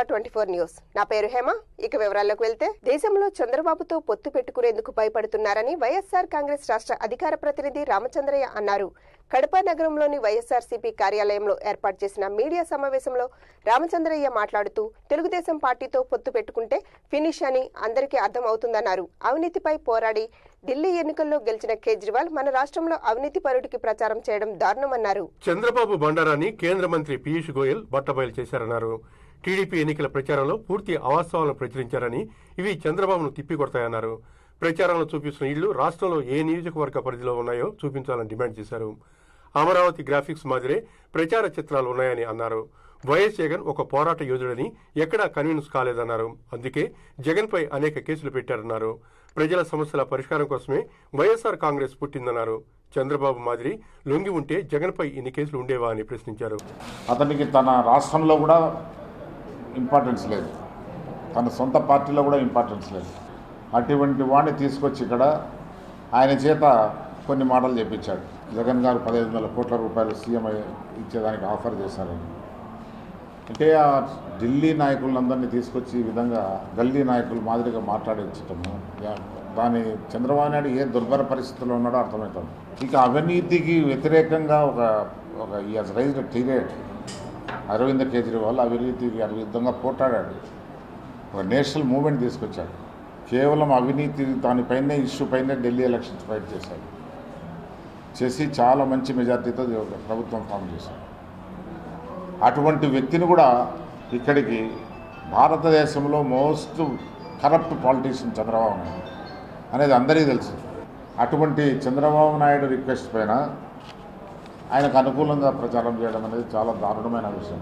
Twenty four news నా పేరు హేమ ఇక వివరాల్లోకి వెళ్తే దేశంలో చంద్రబాబుతో పొత్తు పెట్టుకునేందుకు భయపడుతున్నారని వైఎస్ఆర్ కాంగ్రెస్ రాష్ట్ర అధికార ప్రతినిధి రామచంద్రయ్య అన్నారు కడప నగరంలోని వైఎస్ఆర్సీపీ కార్యాలయంలో ఏర్పాటు చేసిన మీడియా సమావేశంలో రామచంద్రయ్య మాట్లాడుతూ తెలుగుదేశం పార్టీతో పొత్తు పెట్టుకుంటే ఫినిష్ అని అందరికీ అర్థం అవుతుందన్నారు అవినీతిపై పోరాడి ఢిల్లీ ఎన్నికల్లో గెలిచిన కేజ్రీవాల్ మన రాష్ట్రంలో అవినీతి పరుడికి ప్రచారం చేయడం దారుణమన్నారు చంద్రబాబు బండారాన్ని కేంద్ర మంత్రి పీయూష్ గోయల్ బట్టబయలు చేశారన్నారు టీడీపీ ఎన్నికల ప్రచారంలో పూర్తి అవాస్తవాలను ప్రచురించారని ఇవి చంద్రబాబును తిప్పికొడతాయన్నారు ప్రచారంలో చూపిస్తున్న ఇళ్లు రాష్ట్రంలో ఏ నియోజకవర్గ పరిధిలో ఉన్నాయో చూపించాలని డిమాండ్ చేశారు అమరావతి గ్రాఫిక్స్ మాదిరే ప్రచార చిత్రాలు ఉన్నాయని అన్నారు వైఎస్ జగన్ ఒక పోరాట యోధుడని ఎక్కడా కన్విన్స్ కాలేదన్నారు అందుకే జగన్పై అనేక కేసులు పెట్టారన్నారు ప్రజల సమస్యల పరిష్కారం కోసమే వైఎస్ఆర్ కాంగ్రెస్ పుట్టిందన్నారు చంద్రబాబు మాదిరి లొంగి ఉంటే జగన్పై ఇన్ని కేసులు ఉండేవా అని ప్రశ్నించారు అతనికి తన రాష్ట్రంలో కూడా ఇంపార్టెన్స్ లేదు తన సొంత పార్టీలో కూడా ఇంపార్టెన్స్ లేదు అటువంటి వాడిని తీసుకొచ్చి ఇక్కడ ఆయన చేత కొన్ని మాటలు చెప్పించాడు జగన్ గారు పదిహేను వందల కోట్ల రూపాయలు సీఎం అయ్యే- ఇచ్చేదానికి ఆఫర్ చేశారని అంటే ఆ ఢిల్లీ నాయకులందరినీ తీసుకొచ్చి ఈ విధంగా గల్లీ నాయకులు మాదిరిగా మాట్లాడించటము యా- దాని చంద్రబాబు నాయుడు ఏ దుర్భర పరిస్థితుల్లో ఉన్నాడో అర్థమవుతుంది ఇక అవినీతికి వ్యతిరేకంగా ఒక ఒక ఈ రైజ్ టీరేట్ అరవింద్ కేజ్రీవాల్ అవినీతికి విధంగా పోట్లాడాడు ఒక నేషనల్ మూవ్మెంట్ తీసుకొచ్చాడు కేవలం అవినీతి దానిపైనే ఇష్యూ పైనే ఢిల్లీ ఎలక్షన్స్ ఫైట్ చేశాడు చేసి చాలా మంచి మెజార్టీతో ప్రభుత్వం ఫామ్ చేశాడు అటువంటి వ్యక్తిని కూడా ఇక్కడికి భారతదేశంలో most corrupt politician Chandrababu Naidu అనేది అందరికీ తెలుసు అటువంటి చంద్రబాబు నాయుడు రిక్వెస్ట్ పైన ఆయనకు అనుకూలంగా ప్రచారం చేయడం అనేది చాలా దారుణమైన విషయం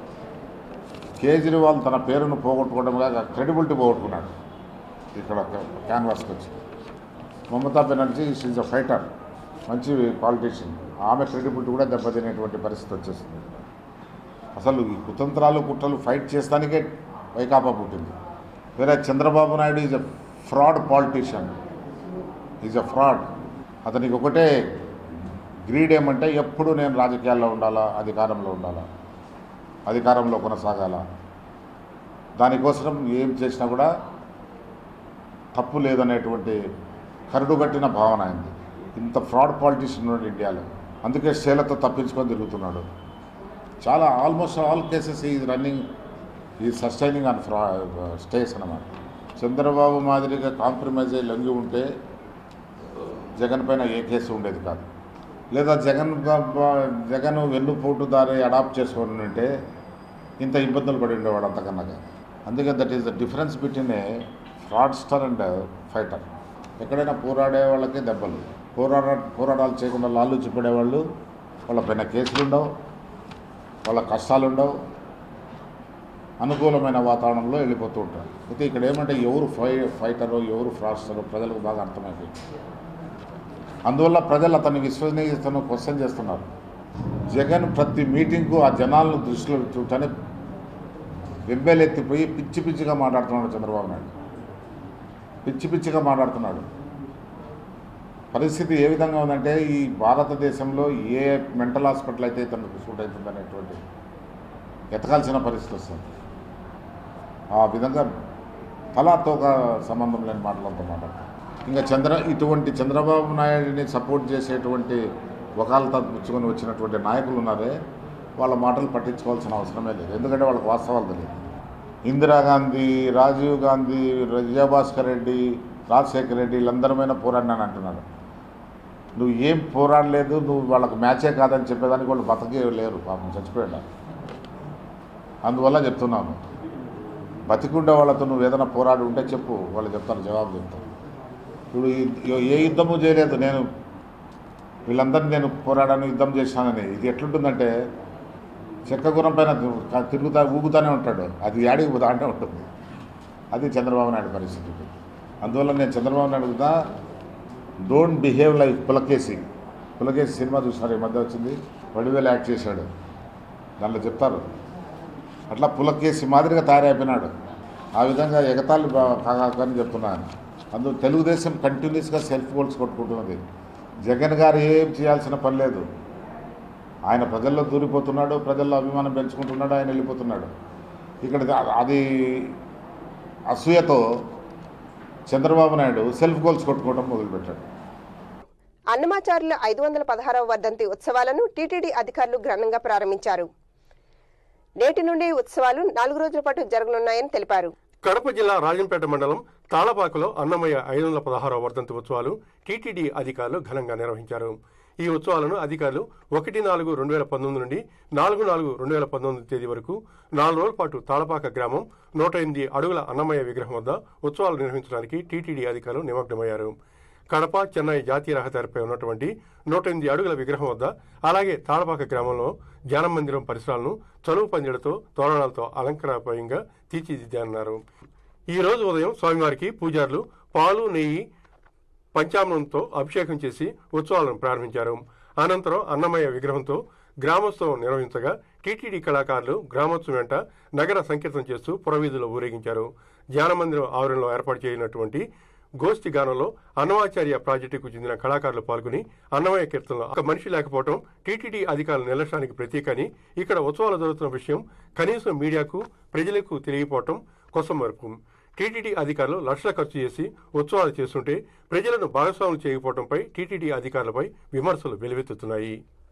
కేజ్రీవాల్ తన పేరును పోగొట్టుకోవడంగా క్రెడిబిలిటీ పోగొట్టుకున్నాడు ఇక్కడ క్యాన్వాస్కి వచ్చి Mamata Banerjee she's a fighter మంచి పాలిటీషియన్ ఆమె క్రెడిబిలిటీ కూడా దెబ్బతినేటువంటి పరిస్థితి వచ్చేసింది అసలు ఈ కుతంత్రాలు కుట్రలు ఫైట్ చేస్తానికే వైకాపా పుట్టింది వేరే Chandrababu Naidu is a fraud politician is a fraud అతనికి ఒకటే గ్రీడ్ ఏమంటే ఎప్పుడు నేను రాజకీయాల్లో ఉండాలా అధికారంలో ఉండాలా అధికారంలో కొనసాగాల దానికోసం ఏం చేసినా కూడా తప్పు లేదనేటువంటి కరుడుగట్టిన భావన అయింది ఇంత ఫ్రాడ్ పాలిటీషియన్ ఉన్నాడు ఇండియాలో అందుకే శైలతో తప్పించుకొని తిరుగుతున్నాడు చాలా ఆల్మోస్ట్ ఆల్ కేసెస్ ఈ రన్నింగ్ ఈ సస్టైనింగ్ ఆన్ ఫ్రా స్టేస్ అన్నమాట చంద్రబాబు మాదిరిగా కాంప్రమైజ్ అయ్యి లొంగి ఉంటే జగన్ పైన ఏ కేసు ఉండేది కాదు లేదా జగన్ బ- బ- జగన్ వెన్నుపోటు దారి అడాప్ట్ చేసుకొని ఉంటే ఇంత ఇబ్బందులు పడి ఉండేవాడు అంతకన్నా అందుకే that is the difference between a fraudster and fighter ఎక్కడైనా పోరాడే వాళ్ళకి దెబ్బలు పోరాడ పోరాటాలు చేయకుండా లాళ్ళు చూపడేవాళ్ళు వాళ్ళ పైన కేసులు ఉండవు వాళ్ళ కష్టాలు ఉండవు అనుకూలమైన వాతావరణంలో వెళ్ళిపోతూ ఉంటారు అయితే ఇక్కడ ఏమంటే ఎవరు ఫై ఫైటరో ఎవరు ఫ్రాడ్స్టరో ప్రజలకు బాగా అర్థమైపోయింది అందువల్ల ప్రజలు అతని విశ్వసనీయతను క్వశ్చన్ చేస్తున్నారు జగన్ ప్రతి మీటింగ్కు ఆ జనాలను దృష్టిలో పెట్టుకుంటూనే వెంబెలెత్తిపోయి పిచ్చి పిచ్చిగా మాట్లాడుతున్నాడు చంద్రబాబు నాయుడు పిచ్చి పిచ్చిగా మాట్లాడుతున్నాడు పరిస్థితి ఏ విధంగా ఉందంటే ఈ భారతదేశంలో ఏ మెంటల్ హాస్పిటల్ అయితే తనకు సూట్ అవుతుంది అనేటువంటి ఎతకాల్సిన పరిస్థితి వస్తుంది ఆ విధంగా తలా తోక సంబంధం లేని మాటలంతా మాట్లాడతారు ఇంకా చంద్ర ఇటువంటి చంద్రబాబు నాయుడిని సపోర్ట్ చేసేటువంటి వకాలతా పుచ్చుకొని వచ్చినటువంటి నాయకులు ఉన్నారే వాళ్ళ మాటలు పట్టించుకోవాల్సిన అవసరమే లేదు ఎందుకంటే వాళ్ళకి వాస్తవాలు తెలియదు ఇందిరాగాంధీ రాజీవ్ గాంధీ విజయభాస్కర్ రెడ్డి రాజశేఖర రెడ్డి వీళ్ళందరమైన పోరాడినాను అంటున్నాడు నువ్వు ఏం పోరాడలేదు నువ్వు వాళ్ళకు మ్యాచే కాదని చెప్పేదానికి వాళ్ళు బతకే లేరు పాపం చచ్చిపోయాడు అందువల్ల చెప్తున్నాను బతికుండే వాళ్ళతో నువ్వు ఏదైనా పోరాడి ఉంటే చెప్పు వాళ్ళు చెప్తారు జవాబు చెప్తారు ఇప్పుడు ఈ- ఏ యుద్ధము చేయలేదు నేను వీళ్ళందరినీ నేను పోరాడాను యుద్ధం చేశానని ఇది ఎట్లుంటుందంటే చెక్క గుర్రం పైన తి- తిరుగుతా ఊగుతూనే ఉంటాడు అది యాడికి పోతా అంటే ఉంటుంది అది చంద్రబాబు నాయుడు పరిస్థితి అందువల్ల నేను చంద్రబాబు నాయుడు కూడా don't behave like Pulakesi Pulakesi cinema చూసినారు ఈ మధ్య వచ్చింది వడివేలు యాక్ట్ చేశాడు దాంట్లో చెప్తారు అట్లా పులకేసి మాదిరిగా తయారైపోయినాడు ఆ విధంగా ఎగతాళి కాకని చెప్తున్నాను అందులో తెలుగుదేశం కంటిన్యూస్గా సెల్ఫ్ గోల్స్ కొట్టుకుంటున్నది జగన్ గారు ఏం చేయాల్సిన పని లేదు ఆయన ప్రజల్లో దూరిపోతున్నాడు ప్రజల్లో అభిమానం పెంచుకుంటున్నాడు ఆయన వెళ్ళిపోతున్నాడు ఇక్కడ అది అసూయతో చంద్రబాబు నాయుడు సెల్ఫ్ గోల్స్ కొట్టుకోవడం మొదలుపెట్టాడు అన్నమాచారుల ఐదు వందల పదహారవ వర్ధంతి ఉత్సవాలను టీటీడీ అధికారులు ఘనంగా ప్రారంభించారు నేటి నుండి ఉత్సవాలు నాలుగు రోజుల పాటు జరగనున్నాయని తెలిపారు కడప జిల్లా రాజంపేట మండలం తాళపాకలో అన్నమయ్య ఐదు వందల పదహారవ వర్ధంతి ఉత్సవాలు టీటీడీ అధికారులు ఘనంగా నిర్వహించారు ఈ ఉత్సవాలను అధికారులు ఒకటి నాలుగు రెండు వేల పంతొమ్మిది నుండి నాలుగు నాలుగు రెండు వేల పంతొమ్మిది తేదీ వరకు నాలుగు రోజుల పాటు తాళపాక గ్రామం నూట ఎనిమిది అడుగుల అన్నమయ్య విగ్రహం వద్ద ఉత్సవాలు నిర్వహించడానికి టీటీడీ అధికారులు నిమగ్నమయ్యారు కడప చెన్నై జాతీయ రహదారిపై ఉన్నటువంటి నూట ఎనిమిది అడుగుల విగ్రహం వద్ద అలాగే తాళపాక గ్రామంలో ధ్యానం మందిరం పరిసరాలను చలువు పందిళ్లతో తోరణాలతో అలంకరణప్రాయంగా తీర్చిదిద్దారన్నారు ఈ రోజు ఉదయం స్వామివారికి పూజారులు పాలు నెయ్యి పంచామృతంతో అభిషేకం చేసి ఉత్సవాలను ప్రారంభించారు అనంతరం అన్నమయ్య విగ్రహంతో గ్రామోత్సవం నిర్వహించగా టీటీడీ కళాకారులు గ్రామోత్సవం వెంట నగర సంకీర్తన చేస్తూ పురవీధుల్లో ఊరేగించారు ధ్యానమందిరం ఆవరణలో ఏర్పాటు చేయనటువంటి గోష్ఠి గానంలో అన్నమాచార్య ప్రాజెక్టుకు చెందిన కళాకారులు పాల్గొని అన్నమయ్య కీర్తనలో ఒక మనిషి లేకపోవడం టీటీడీ అధికారుల నిర్లక్ష్యానికి ప్రతీక అని ఇక్కడ ఉత్సవాలు జరుగుతున్న విషయం కనీసం మీడియాకు ప్రజలకు తెలియపోవటం కోసం వరకు టీటీడీ అధికారులు లక్షల ఖర్చు చేసి ఉత్సవాలు చేస్తుంటే ప్రజలను భాగస్వాములు చేయకపోవడంపై టీటీడీ అధికారులపై విమర్శలు వెలువెత్తుతున్నాయి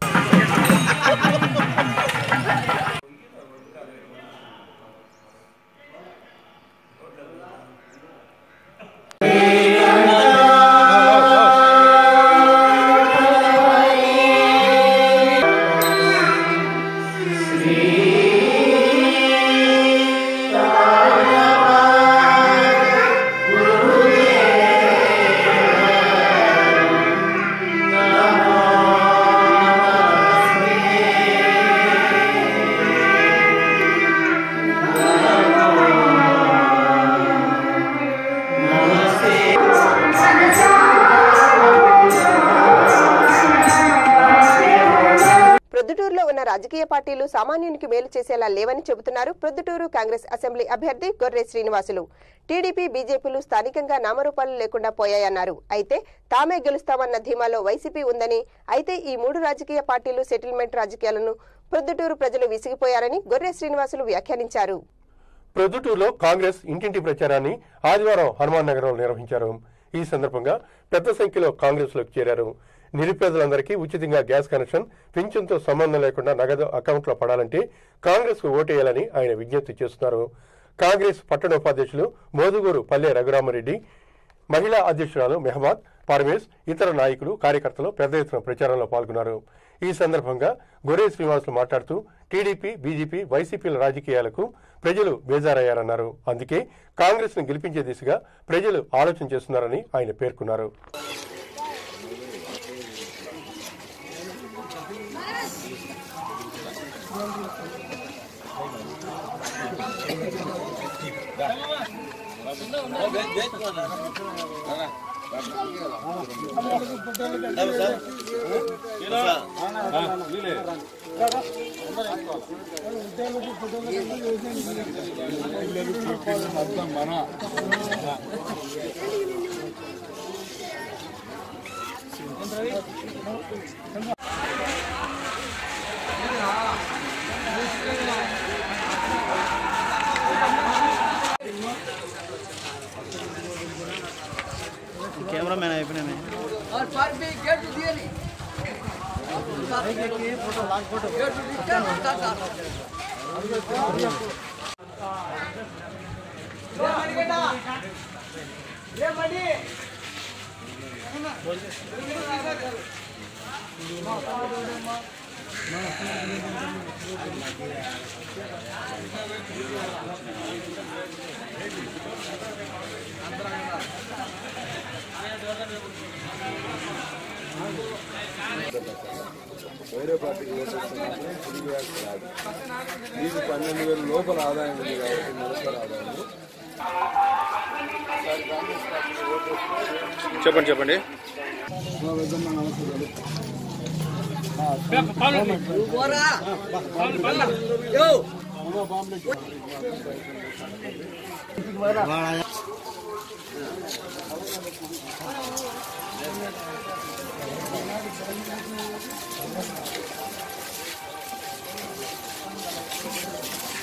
ప్రొద్దుటూరులో ఉన్న రాజకీయ పార్టీలు సామాన్యునికి మేలు చేసేలా లేవని చెబుతున్నారు ప్రొద్దుటూరు కాంగ్రెస్ అసెంబ్లీ అభ్యర్థి గొర్రె శ్రీనివాసులు టీడీపీ బీజేపీలు స్థానికంగా నామరూపాలు లేకుండా పోయాయన్నారు అయితే తామే గెలుస్తామన్న ధీమాలో వైసీపీ ఉందని అయితే ఈ మూడు రాజకీయ పార్టీలు సెటిల్మెంట్ రాజకీయాలను ప్రొద్దుటూరు ప్రజలు విసిగిపోయారని గొర్రె శ్రీనివాసులు వ్యాఖ్యానించారు ప్రొద్దుటూరులో కాంగ్రెస్ ఇంటింటి ప్రచారాన్ని ఆదివారం హనుమాన్ నగరంలో నిర్వహించారు ఈ సందర్భంగా పెద్ద సంఖ్యలో కాంగ్రెస్లోకి చేరారు నిరుపేదలందరికీ ఉచితంగా గ్యాస్ కనెక్షన్ పింఛన్తో సంబంధం లేకుండా నగదు అకౌంట్లో పడాలంటే కాంగ్రెస్ కు ఓటేయాలని ఆయన విజ్ఞప్తి చేస్తున్నారు కాంగ్రెస్ పట్టణ ఉపాధ్యక్షులు మోదుగూరు పల్లె రఘురామరెడ్డి మహిళా అధ్యక్షురాలు మెహమాద్ పరమేశ్ ఇతర నాయకులు కార్యకర్తలు పెద్ద ఎత్తున ప్రచారంలో పాల్గొన్నారు ఈ సందర్భంగా గొర్రె శ్రీనివాసులు మాట్లాడుతూ టీడీపీ బీజేపీ వైసీపీల రాజకీయాలకు ప్రజలు బేజారయ్యారన్నారు అందుకే కాంగ్రెస్ ను గెలిపించే దిశగా ప్రజలు ఆలోచన చేస్తున్నారని ఆయన పేర్కొన్నారు कैमरा मैन అయిపోయినా और पर भी गेट दिए नहीं गेट दिया होता था ये मड़ी వేరే పార్టీకి వేసేస్తున్నప్పుడు తిరిగి వేయాల్సి రాదు మీకు పన్నెండు వేల లోపల ఆదాయం ఉంది కాబట్టి నిరంతర ఆదాయం చెప్పండి చెప్పండి बोरा यो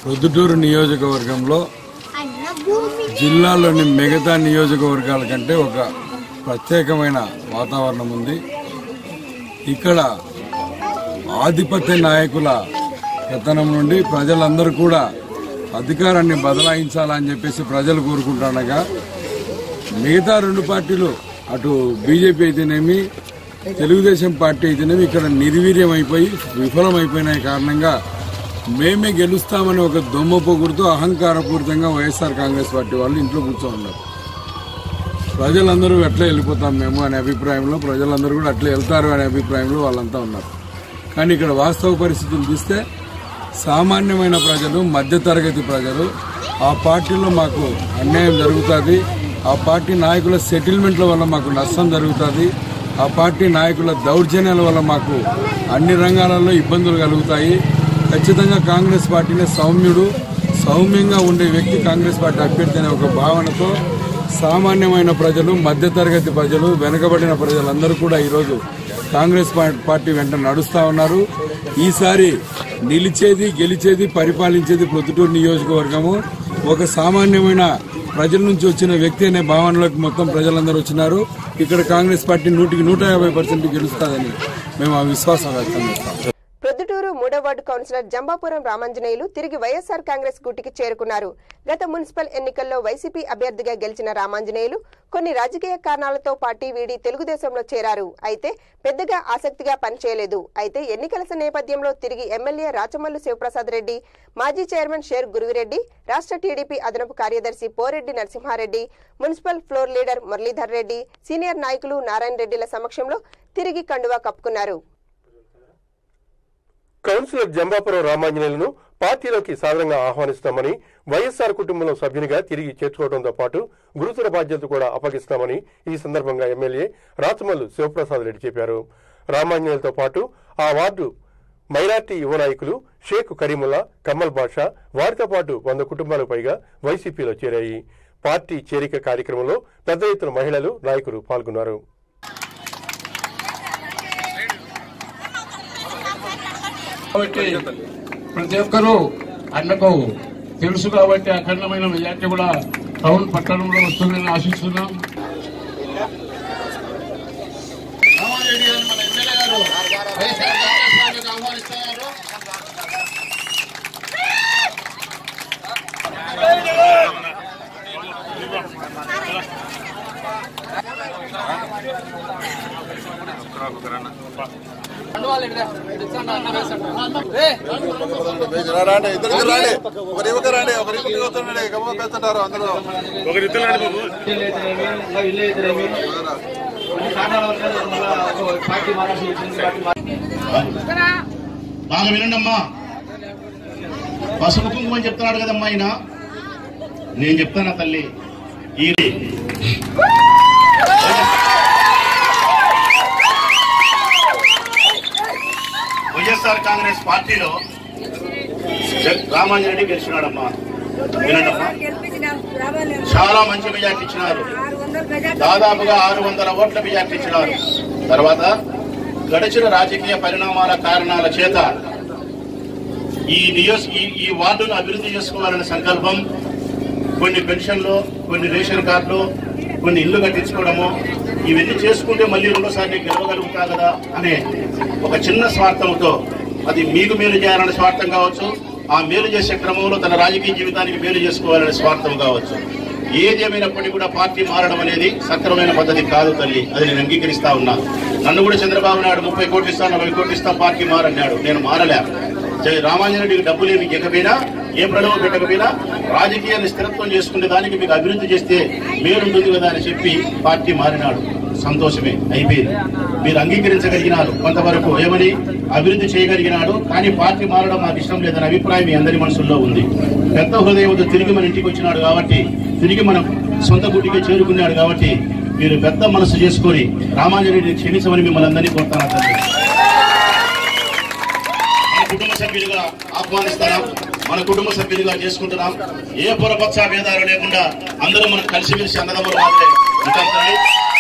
ప్రొద్దుటూరు నియోజకవర్గంలో జిల్లాలోని మిగతా నియోజకవర్గాల కంటే ఒక ప్రత్యేకమైన వాతావరణం ఉంది ఇక్కడ ఆధిపత్య నాయకుల పెత్తనం నుండి ప్రజలందరూ కూడా అధికారాన్ని బదలాయించాలని చెప్పేసి ప్రజలు కోరుకుంటుండగా మిగతా రెండు పార్టీలు అటు బీజేపీ అయితేనేమి తెలుగుదేశం పార్టీ అయితేనేమి ఇక్కడ నిర్వీర్యం అయిపోయి విఫలమైపోయిన కారణంగా మేమే గెలుస్తామని ఒక దొమ్మ పొగుడుతూ అహంకారపూరితంగా వైఎస్ఆర్ కాంగ్రెస్ పార్టీ వాళ్ళు ఇంట్లో కూర్చోన్నారు ప్రజలందరూ ఎట్లా వెళ్ళిపోతాం మేము అనే అభిప్రాయంలో ప్రజలందరూ కూడా అట్లా వెళ్తారు అనే అభిప్రాయంలో వాళ్ళంతా ఉన్నారు కానీ ఇక్కడ వాస్తవ పరిస్థితులు చూస్తే సామాన్యమైన ప్రజలు మధ్యతరగతి ప్రజలు ఆ పార్టీలో మాకు అన్యాయం జరుగుతుంది ఆ పార్టీ నాయకుల సెటిల్మెంట్ల వల్ల మాకు నష్టం జరుగుతుంది ఆ పార్టీ నాయకుల దౌర్జన్యాల వల్ల మాకు అన్ని రంగాలలో ఇబ్బందులు కలుగుతాయి ఖచ్చితంగా కాంగ్రెస్ పార్టీనే సౌమ్యుడు సౌమ్యంగా ఉండే వ్యక్తి కాంగ్రెస్ పార్టీ అభ్యర్థి అనే ఒక భావనతో సామాన్యమైన ప్రజలు మధ్యతరగతి ప్రజలు వెనుకబడిన ప్రజలందరూ కూడా ఈరోజు కాంగ్రెస్ పా- పార్టీ వెంట నడుస్తా ఉన్నారు ఈసారి నిలిచేది గెలిచేది పరిపాలించేది ప్రొద్దుటూరు నియోజకవర్గము ఒక సామాన్యమైన ప్రజల నుంచి వచ్చిన వ్యక్తి అనే భావనలోకి మొత్తం ప్రజలందరూ వచ్చినారు ఇక్కడ కాంగ్రెస్ పార్టీ నూటికి నూట యాభై పర్సెంట్ గెలుస్తుందని మేము ఆ విశ్వాసం వ్యక్తం చేస్తాం ప్రొద్దుటూరు మూడో వార్డు కౌన్సిలర్ జంబాపురం రామాంజనేయులు తిరిగి వైఎస్ఆర్ కాంగ్రెస్ గూటికి చేరుకున్నారు గత మున్సిపల్ ఎన్నికల్లో వైసీపీ అభ్యర్థిగా గెలిచిన రామాంజనేయులు కొన్ని రాజకీయ కారణాలతో పార్టీ వీడి తెలుగుదేశంలో చేరారు అయితే పెద్దగా ఆసక్తిగా పనిచేయలేదు అయితే ఎన్నికల నేపథ్యంలో తిరిగి ఎమ్మెల్యే రాచమల్లు శివప్రసాద్ రెడ్డి మాజీ చైర్మన్ షేర్ గురువిరెడ్డి రాష్ట్ర టీడీపీ అదనపు కార్యదర్శి Poreddy Narasimha Reddy municipal floor leader Muralidhar Reddy senior నాయకులు నారాయణ రెడ్డిల సమక్షంలో తిరిగి కండువా కప్పుకున్నారు కౌన్సిలర్ జంబాపురం రామాంజనేయులను పార్టీలోకి సాధారణంగా ఆహ్వానిస్తామని వైఎస్ఆర్ కుటుంబంలో సభ్యునిగా తిరిగి చేర్చుకోవడంతో పాటు గురుతర బాధ్యతలు కూడా అప్పగిస్తామని ఈ సందర్భంగా ఎమ్మెల్యే రాచమల్లు శివప్రసాద్ రెడ్డి చెప్పారు రామాంజనేయులతో పాటు ఆ వార్డు మైనార్టీ యువ నాయకులు షేక్ కరీముల్లా కమ్మల్ బాషా వారితో పాటు వంద కుటుంబాలకు పైగా వైసీపీలో చేరాయి పార్టీ చేరిక కార్యక్రమంలో పెద్ద ఎత్తున మహిళలు నాయకులు పాల్గొన్నారు కాబట్టి ప్రతి ఒక్కరూ అన్నకు తెలుసు కాబట్టి అఖండమైన మెజార్టీ కూడా టౌన్ పట్టణంలో వస్తుందని ఆశిస్తున్నాం రామారెడ్డి గారు మన ఎమ్మెల్యే గారు వైఎస్ఆర్ కాంగ్రెస్ పార్టీకి ఆహ్వానిస్తున్నారు రాండి ఇద్దరికి రాండి ఒకరి ఇవ్వక రాండి ఒకరి ఇంటికి వస్తుండండి గమ్మ పెడుతుంటారు అందరూ బాగా వినండి అమ్మా పసుపు కుంకుమ అని చెప్తున్నాడు కదమ్మా ఆయన నేను చెప్తానా తల్లి ఈ వైఎస్ఆర్ కాంగ్రెస్ పార్టీలో జగ్- రామాంజన్ రెడ్డి గెలిచినాడమ్మా వినండమ్మా చాలా మంచి మెజార్టీ ఇచ్చినారు దాదాపుగా ఆరు వందల ఓట్ల మెజార్టీ ఇచ్చినారు తర్వాత గడిచిన రాజకీయ పరిణామాల కారణాల చేత ఈ నియోజ ఈ ఈ వార్డును అభివృద్ధి చేసుకోవాలనే సంకల్పం కొన్ని పెన్షన్లు కొన్ని రేషన్ కార్డులు కొన్ని ఇల్లు కట్టించుకోవడము ఇవన్నీ చేసుకుంటే మళ్ళీ రెండోసారి నేను గెలవగలుగుతా కదా అనే ఒక చిన్న స్వార్థంతో అది మీకు మేలు చేయాలనే స్వార్థం కావచ్చు ఆ మేలు చేసే క్రమంలో తన రాజకీయ జీవితానికి మేలు చేసుకోవాలనే స్వార్థం కావచ్చు ఏది ఏమైనప్పటికీ కూడా పార్టీ మారడం అనేది సక్రమైన పద్ధతి కాదు తల్లి అది నేను అంగీకరిస్తా ఉన్నా నన్ను కూడా చంద్రబాబు నాయుడు ముప్పై కోట్లు ఇస్తా నలభై కోట్లు ఇస్తా పార్టీ మారన్నాడు నేను మారలే జై రామాంజనుడికి డబ్బులు ఏమి ఇవ్వకపోయినా ఏ ప్రలోభ పెట్టకపోయినా రాజకీయాన్ని స్థిరత్వం చేసుకునే దానికి మీకు అభివృద్ధి చేస్తే మేలుంటుంది కదా అని చెప్పి పార్టీ మారినాడు సంతోషమే అయిపోయింది మీరు అంగీకరించగలిగినారు కొంతవరకు ఏమని అభివృద్ధి చేయగలిగినాడు కానీ పార్టీ మారడం మాకు ఇష్టం లేదనే అభిప్రాయం మీ అందరి మనసుల్లో ఉంది పెద్ద హృదయంతో తిరిగి మన ఇంటికి వచ్చినాడు కాబట్టి తిరిగి మన సొంత గుడికి చేరుకున్నాడు కాబట్టి మీరు పెద్ద మనసు చేసుకొని రామాంజనుడిని క్షమించమని మిమ్మల్ని అందరినీ కోరుతాను తండ్రి మన కుటుంబ సభ్యులుగా ఆహ్వానిస్తున్నాం మన కుటుంబ సభ్యులుగా చేసుకుంటున్నాం ఏ పురపక్ష భేదాలు లేకుండా అందరూ మనం కలిసిమెలిసి అన్నదమ్ములు మాత్రమే ఉంటాం తల్లి.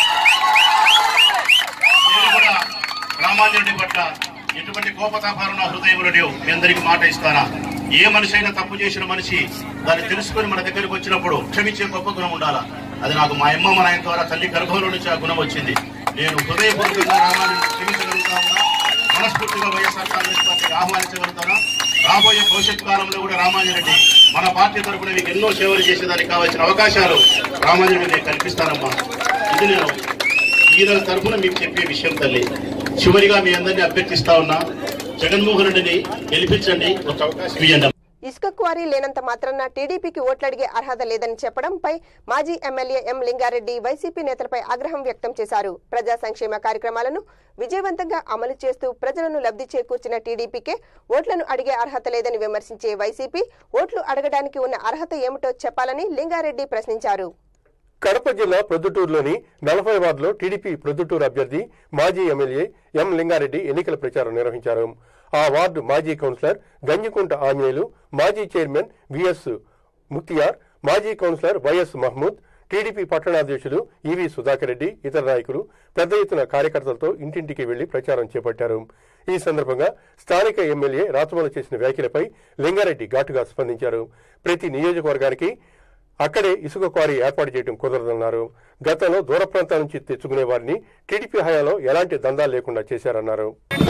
నేను కూడా రామాంజనుడి పట్ల ఎటువంటి కోపతాపాలు నా హృదయంలో లేవు మీ అందరికీ మాట ఇస్తానా ఏ మనిషి అయినా తప్పు చేసిన మనిషి దాన్ని తెలుసుకొని మన దగ్గరకు వచ్చినప్పుడు క్షమించే గొప్ప గుణం ఉండాలా అది నాకు మా అమ్మ మా నాయన ద్వారా తల్లి గర్భంలో నుంచి ఆ గుణం వచ్చింది నేను హృదయపూర్వకంగా రామాన్ని క్షమించగలుగుతా ఉన్నా మనస్ఫూర్తిగా వైఎస్ఆర్ కాంగ్రెస్ పార్టీకి ఆహ్వానించగలుగుతాను రాబోయే భవిష్యత్ కాలంలో కూడా రామాంజరెడ్డి మన పార్టీ తరఫున మీకు ఎన్నో సేవలు చేసేదానికి కావాల్సిన అవకాశాలు రామాంజరెడ్డి నేను కల్పిస్తానమ్మా ఇది నేను ఈయన తరఫున మీకు చెప్పే విషయం తల్లి చివరిగా మీ అందరినీ అభ్యర్థిస్తా ఉన్నా జగన్మోహన్ రెడ్డిని గెలిపించండి ఒక అవకాశం ఇవ్వండి ఇసుక క్వారీ లేనంత మాత్రాన టీడీపీకి ఓట్లడిగే అర్హత లేదని చెప్పడంపై మాజీ ఎమ్మెల్యే ఎం లింగారెడ్డి వైసీపీ నేతలపై ఆగ్రహం వ్యక్తం చేశారు ప్రజా సంక్షేమ కార్యక్రమాలను విజయవంతంగా అమలు చేస్తూ ప్రజలను లబ్ధి చేకూర్చిన టీడీపీకే ఓట్లను అడిగే అర్హత లేదని విమర్శించే వైసీపీ ఓట్లు అడగడానికి ఉన్న అర్హత ఏమిటో చెప్పాలని లింగారెడ్డి ప్రశ్నించారు కడప జిల్లా ప్రొద్దుటూరులోని నలభై వార్డులో టీడీపీ ప్రొద్దుటూరు అభ్యర్థి మాజీ ఎమ్మెల్యే ఎం లింగారెడ్డి ఎన్నికల ప్రచారం నిర్వహించారు ఆ వార్డు మాజీ కౌన్సిలర్ గంజికుంట ఆంజనేయులు మాజీ చైర్మన్ విఎస్ ముక్తియార్ మాజీ కౌన్సిలర్ వైఎస్ మహమూద్ టీడీపీ పట్టణాధ్యక్షులు ఈవి సుధాకర్ రెడ్డి ఇతర నాయకులు పెద్ద ఎత్తున కార్యకర్తలతో ఇంటింటికి వెళ్లి ప్రచారం చేపట్టారు ఈ సందర్భంగా స్థానిక ఎమ్మెల్యే రాతమల చేసిన వ్యాఖ్యలపై లింగారెడ్డి ఘాటుగా స్పందించారు ప్రతి నియోజకవర్గానికి అక్కడే ఇసుక క్వారీ ఏర్పాటు చేయడం కుదరదన్నారు గతంలో దూర ప్రాంతాల నుంచి తెచ్చుకునే వారిని టీడీపీ హయాంలో ఎలాంటి దందాలు లేకుండా చేశారన్నారు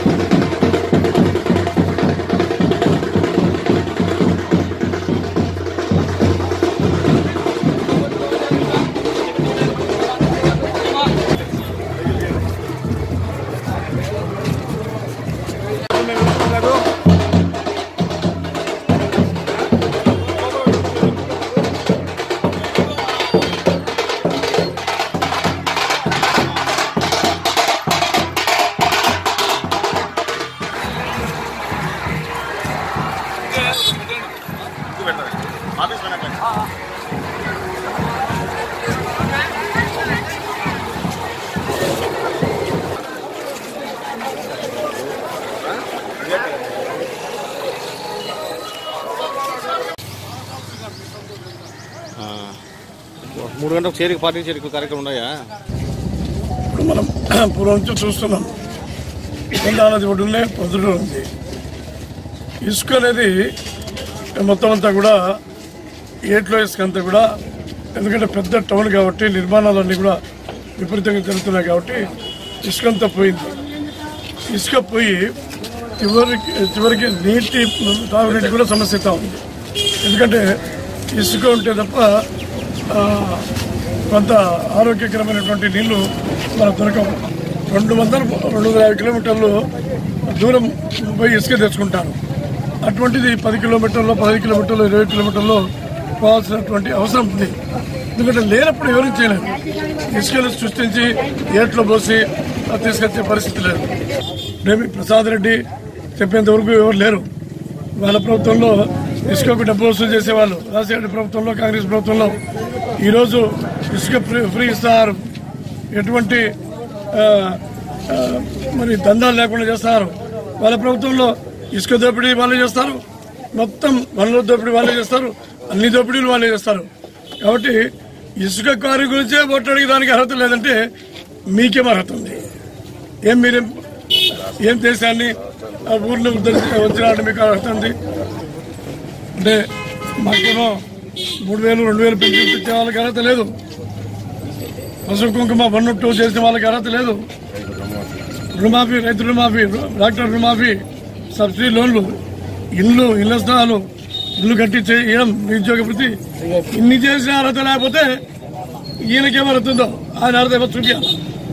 మూడు గంటలకు చేరిక పార్టీ చేరిక కార్యక్రమం ఉన్నాయా ఇప్పుడు మనం పూర్వం నుంచి చూస్తున్నాం గంగా నది ఒడ్డునే పొద్దుడు ఉంది ఇసుక అనేది మొత్తం అంతా కూడా ఏట్లో ఇసుక అంతా కూడా ఎందుకంటే పెద్ద టౌన్ కాబట్టి నిర్మాణాలన్నీ కూడా విపరీతంగా జరుగుతున్నాయి కాబట్టి ఇసుక అంతా పోయింది ఇసుక పోయి చివరికి చివరికి నీటి తాగునీటి కూడా సమస్య అవుతా ఉంది ఎందుకంటే ఇసుక ఉంటే తప్ప ఆ, కొంత ఆరోగ్యకరమైనటువంటి నీళ్లు మనకు దొరకవు రెండు వందల రెండు వందల యాభై కిలోమీటర్లు దూరం పోయి ఇసుక తెచ్చుకుంటారు అటువంటిది పది కిలోమీటర్లు పది కిలోమీటర్లు ఇరవై కిలోమీటర్లు పోవాల్సినటువంటి అవసరం ఉంది ఎందుకంటే లేనప్పుడు ఎవరు చేయలేరు ఇసుకలు సృష్టించి ఏట్లో పోసి అది తీసుకొచ్చే పరిస్థితి లేదు రేమి ప్రసాద్ రెడ్డి చెప్పేంత వరకు ఎవరు లేరు వాళ్ళ ప్రభుత్వంలో ఇసుకకు డబ్బు వసూలు చేసేవాళ్ళు రాజశేఖర ప్రభుత్వంలో కాంగ్రెస్ ప్రభుత్వంలో ఈరోజు ఇసుక ఫ్రీ ఫ్రీ ఇస్తారు ఎటువంటి ఆ, ఆ, మరి దందాలు లేకుండా చేస్తారు వాళ్ళ ప్రభుత్వంలో ఇసుక దోపిడీ వాళ్ళే చేస్తారు మొత్తం వనరుల దోపిడీ వాళ్ళే చేస్తారు అన్ని దోపిడీలు వాళ్ళే చేస్తారు కాబట్టి ఇసుక కారు గురించే ఓట్లు దానికి అర్హత లేదంటే మీకేం అర్హత ఉంది ఏం మీరేం ఏం దేశాన్ని ఆ ఊర్లో ఉద్ధరించి వచ్చినాడు మీకు అర్హత ఉంది అంటే మాకేమో మూడు వేలు రెండు వేలు పెంచి ఇచ్చే వాళ్ళకి అర్హత లేదు పసుపు కుంకుమ వన్ టూ చేసిన వాళ్ళకి అర్హత లేదు రుణమాఫీ రైతు రుణమాఫీ డాక్టర్ రుణమాఫీ సబ్సిడీ లోన్లు ఇల్లు ఇళ్ల స్థలాలు ఇల్లు కట్టి చేయడం నిరుద్యోగ వృత్తి ఇన్ని చేసిన అర్హత లేకపోతే ఈయనకేం అర్హత ఉందో ఆయన అర్హత ఏమో చూపించాలి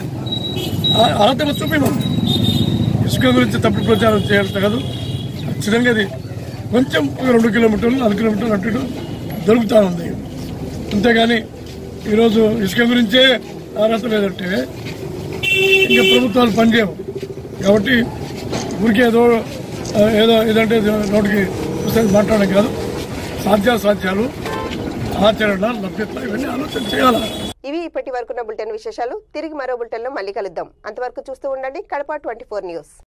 ఆ అర్హత ఏమో చూపించమను ఇసుక గురించి తప్పుడు ప్రచారం చేయడం కాదు ఖచ్చితంగా అది కొంచెం ఒక రెండు కిలోమీటర్లు నాలుగు కిలోమీటర్లు అటు ఇటు దొరుకుతా ఉంది అంతేగాని ఈరోజు ఇసుక గురించే అర్హత లేదంటే ఇంకా ప్రభుత్వాలు పనిచేయవు కాబట్టి ఊరికే ఏదో ఆ, ఏదో ఏదంటే నోటికి వస్తే మాట్లాడడం కాదు సాధ్యాసాధ్యాలు ఆచరణ లభ్యత ఇవన్నీ ఆలోచన చేయాలి ఇవి ఇప్పటి వరకున్న బులెటిన్ విశేషాలు తిరిగి మరో బులెటిన్లో మళ్ళీ కలుద్దాం అంతవరకు చూస్తూ ఉండండి కడప ట్వంటీ న్యూస్